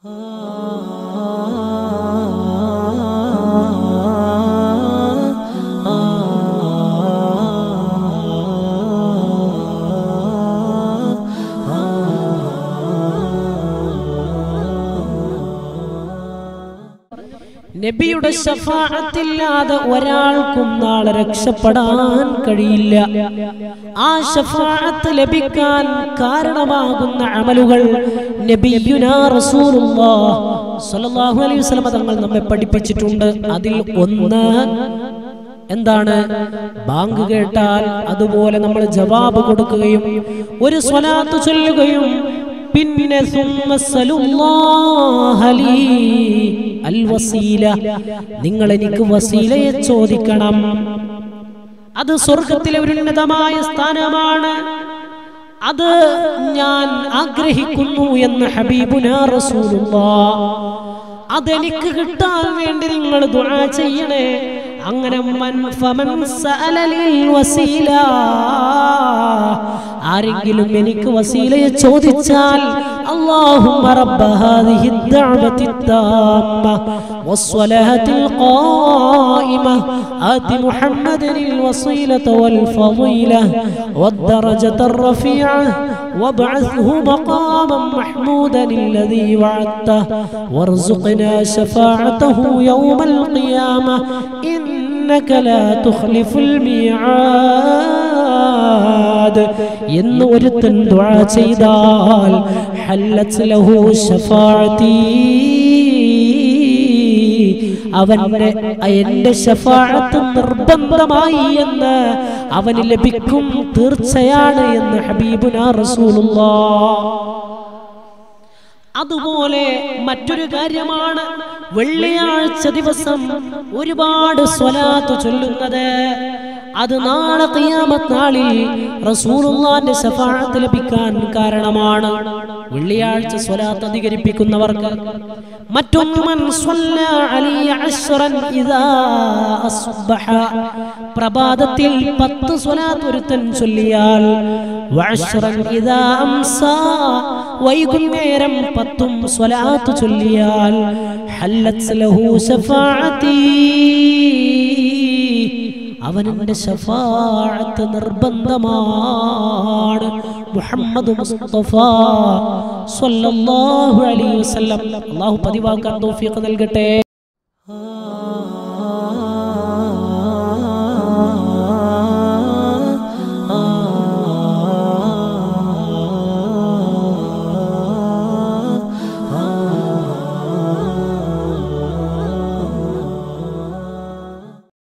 നബിയുടെ ഷഫാഅത്തില്ലാതെ ഒരാൾക്കും നാളെ രക്ഷപ്പെടാൻ കഴിയില്ല ആ ഷഫാഅത്ത് ലഭിക്കാൻ കാരണമാകുന്ന അമലുകൾ നബിയുനാ റസൂലുള്ളാഹ് സ്വല്ലല്ലാഹു അലൈഹി വസല്ലം തങ്ങൾ നമ്മെ പഠിപ്പിച്ചിട്ടുണ്ട് അതിൽ ഒന്ന് എന്താണ് ബാങ്ക് കേട്ടാൽ അതുപോലെ നമ്മൾ ജവാബ് കൊടുക്കുകയും ഒരു സ്വലാത്ത് ചൊല്ലുകയും പിന്നെ സുമ്മ സലുല്ലാഹ ലീ അൽ വസീല നിങ്ങൾ എനിക്ക് വസീലയെ ചോദിക്കണം അത് സ്വർഗത്തിലെ ഒരു ഉന്നതമായ സ്ഥാനമാണ് അത് ഞാൻ ആഗ്രഹിക്കുന്നു എന്ന് ഹബീബുന റസൂലുള്ളാഹ് അതെനിക്ക് കിട്ടാൻ വേണ്ടി നിങ്ങൾ ദുആ ചെയ്യണേ അങ്ങനെ മൻ ഫമൻ സഅലലിൽ വസീല ആരെങ്കിലും എനിക്ക് വസീലയെ ചോദിച്ചാൽ اللهم رب هذه الدعوة التامة والصلاة القائمة آت محمد الوصيلة والفضيلة والدرجة الرفيعة وابعثه مقاما محمودا الذي وعدته وارزقنا شفاعته يوم القيامة إنك لا تخلف الميعاد എന്ന് ഒരുത്തൻ ദുആ ചെയ്താൽ ഹല്ലത്ത് ലഹു ഷഫാഅത്തി അവന്റെ എന്റെ ഷഫാഅത്ത് നിർബന്ധമായി എന്ന് അവന് ലഭിക്കും തീർച്ചയാണ് എന്ന് ഹബീബുന റസൂലുള്ളാഹ് അതുപോലെ മറ്റൊരു കാര്യമാണ് വെള്ളിയാഴ്ച ദിവസം ഒരുപാട് സ്വലാത്ത് ചൊല്ലുന്നത് അത് നാളെ ഖിയാമത്ത് നാളിൽ റസൂലുള്ളാന്റെ ശഫാഅത്ത് ലഭിക്കാൻ കാരണമാണ് വെള്ളിയാഴ്ച സ്വലാത്ത് അധികരിപ്പിക്കുന്നവർക്ക് മറ്റൊന്ന് മൻ സ്വല്ല അലൈഹി അശ്റൻ ഇദാ അസ്ബഹ പ്രഭാതത്തിൽ പത്ത് സ്വലാത്ത് ഒരുത്തൻ ചൊല്ലിയാൽ വഅശ്റൻ ഇദാ അംസാ വൈകുന്നേരം പത്തും സ്വലാത്ത് ചൊല്ലിയാൽ ഹല്ലത്ത് ലഹു ശഫാഅത്തി അവനെന്റെ ഷഫാഅത്ത് നിർബന്ധമാണ് മുഹമ്മദ് മുസ്തഫ സ്വല്ലല്ലാഹു അലൈഹി വസല്ലം അല്ലാഹു പതിവാക്കാൻ തൗഫീഖ് നൽകട്ടെ